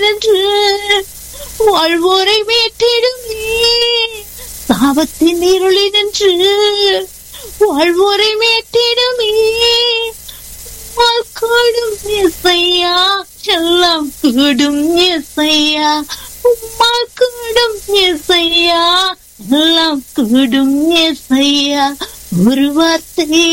என்று வாழ்வோரை மீட்டிடுமே சாபத்தின் இருளில் நின்று வாழ்வோரை மீட்டிடுமே உம்மால் கூடும் இசையா செல்லம் கூடும் இசையா உம்மால் கூடும் இசையா எல்லாம் கூடும் இசையா ஒரு வார்த்தை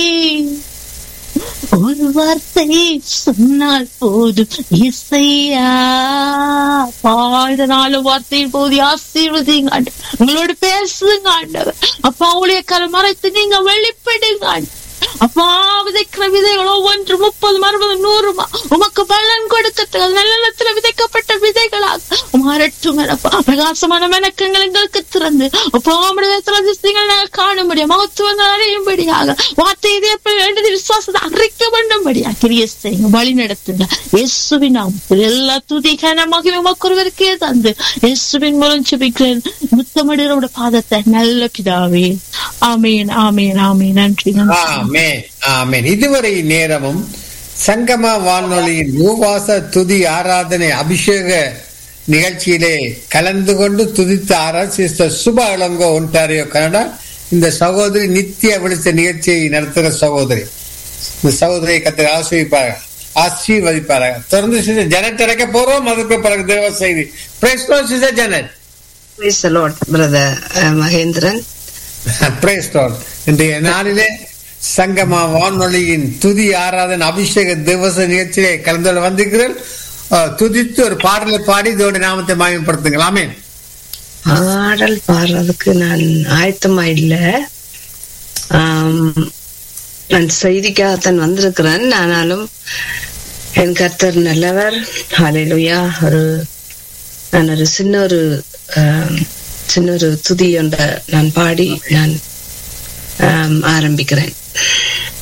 ஒரு வார்த்தை சொன்னால் போதும் இசையா பாழ்ந்த நாலு வார்த்தையின் போது ஆசீர்வதிங்க ஆண்டவர். உங்களோட பேசுங்க ஆண்டவர் அப்பா உடைய கரை மறைத்து நீங்க வெளிப்படுங்க ஆண்டவர். அப்பா விதைக்கிற விதைகள் ஒவ்வொன்று முப்பது அறுபது நூறுமா உமக்கு பலன் கொடுக்க நல்லத்துல விதைக்கப்பட்ட விதைகளாக மாறட்டும் அப்பா பிரகாசமான மெனக்கங்கள் எங்களுக்கு திறந்து அப்பா உம்முடைய விஷயங்கள் நாங்கள் காண முடியும் மகத்துவங்கள் அறியும்படியாக வார்த்தை இதே எழுதி விசுவாசத்தை அறிக்க பண்ணும்படியா கிரிய செய்யுங்க வழி நடத்துங்க இயேசுவின் நாமத்தில் எல்லா துதி கனமாக உமக்குருவருக்கே தந்து இயேசுவின் மூலம் சுபிக்கிறேன் முத்தமிடுறோட பாதத்தை நல்ல பிதாவே ஆமீன் ஆமீன் ஆமீன் நன்றி நன்றி ஆமென் ஆமென் இதுவரை நேரமும் சங்கம வானொலியின் உபவாச துதி ஆராதனை அபிஷேக நிகழ்ச்சியிலே கலந்து கொண்டு துதித்து ஆராய் sister Subha Ilango Ontario Canada இந்த சகோதரி நித்திய விழித்த நிகழ்ச்சியை நடத்துகிற சகோதரி இந்த சகோதரியை கத்திர ஆசிரியப்பார்கள் ஆசீர்வதிப்பார்கள் தொடர்ந்து சிஸ்டர் ஜனட் இறக்க போறோம் அதுக்கு பிறகு தேவ செய்தி praise sister Janet Praise the Lord, brother uh, Mahendran Praise God. இன்றைய நாளிலே சங்கமா வானொலியின் துதி ஆராதனை அபிஷேக திவச நிகழ்ச்சியிலே கலந்து கொள்ள வந்திருக்கிறேன் அஹ், துதித்து ஒரு பாடலை பாடி இதோட நாமத்தை மாயப்படுத்துங்களாமே பாடல் பாடுறதுக்கு நான் ஆயத்தமா இல்ல ஆம், நான் செய்திக்காகத்தான் வந்திருக்கிறேன் ஆனாலும் என் கர்த்தர் நல்லவர் ஹalleluya ஒரு நான் ஒரு சின்ன ஒரு ஆம், சின்ன ஒரு துதி ஒன்றை நான் பாடி நான் ஆம், ஆரம்பிக்கிறேன்